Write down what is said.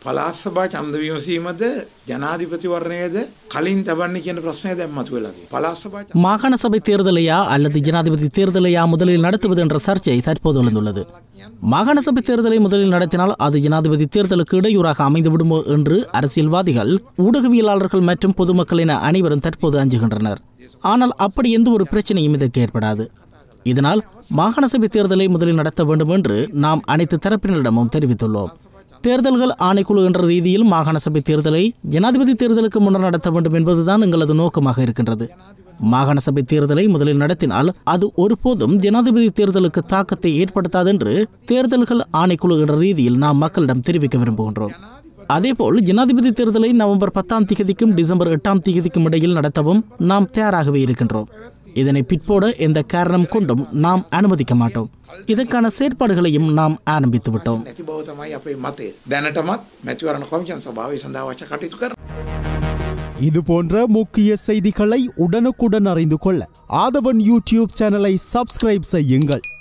පලාත් සභා ඡන්ද විමසීමද ජනාධිපතිවරණයද කලින් තබන්නේ කියන ප්‍රශ්නය දැන් මතුවෙලා තියෙනවා. පලාත් සභා ඡන්ද மாகாண சபை தேர்தலையா அல்லது ஜனாதிபதி தேர்தலையா முதலில் நடத்துவது என்ற சர்ச்சை தற்போது எழுந்துள்ளது மாகாண சபை தேர்தலை முதலில் நடத்தினால் அது ஜனாதிபதி தேர்தலுக்கு இடையூறாக அமைந்து விடுமோ என்று அரசியல்வாதிகள் ஊடகவியலாளர்கள் மற்றும் பொதுமக்கள் என அனைவரும் தற்போது அஞ்சுகின்றனர் ஆனால் அப்படி எந்த ஒரு பிரச்சனையும் இதற்கு ஏற்படாது இதனால் மாகாண சபை தேர்தலை முதலில் நடத்த வேண்டும் என்று நாம் அனைத்து தரப்பினரிடமும் தெரிவித்துள்ளோம் தேர்தல்கள் ஆணைக்குழு என்ற ரீதியில் மாகாண சபை தேர்தலை ஜனாதிபதி தேர்தலுக்கு முன்னர் நடத்த வேண்டும் என்பதுதான் எங்களது நோக்கமாக இருக்கின்றது மாகாண சபை தேர்தலை முதலில் நடத்தினால் அது ஒருபோதும் ஜனாதிபதி தேர்தலுக்கு தாக்கத்தை ஏற்படுத்தாது என்று தேர்தல்கள் ஆணைக்குழு என்ற ரீதியில் நாம் மக்களிடம் தெரிவிக்க விரும்புகின்றோம் அதேபோல் ஜனாதிபதி தேர்தலை நவம்பர் பத்தாம் தேதிக்கும் டிசம்பர் எட்டாம் தேதிக்கும் இடையில் நடத்தவும் நாம் தயாராகவே இருக்கின்றோம் இதனை பிற்போட எந்த காரணம் கொண்டும் நாம் அனுமதிக்க மாட்டோம் இதற்கான செயற்பாடுகளையும் நாம் ஆரம்பித்து விட்டோம் නැති බව තමයි අපේ මතය. දැනටමත් මැතිවරණ කොමිෂන් සභාවේ සඳහා අවශ්‍ය කටයුතු කරනවා. இது போன்ற முக்கிய செய்திகளை உடனுக்குடன் அறிந்து கொள்ள ஆதவன் யூடியூப் சேனலை சப்ஸ்கிரைப் செய்யுங்கள்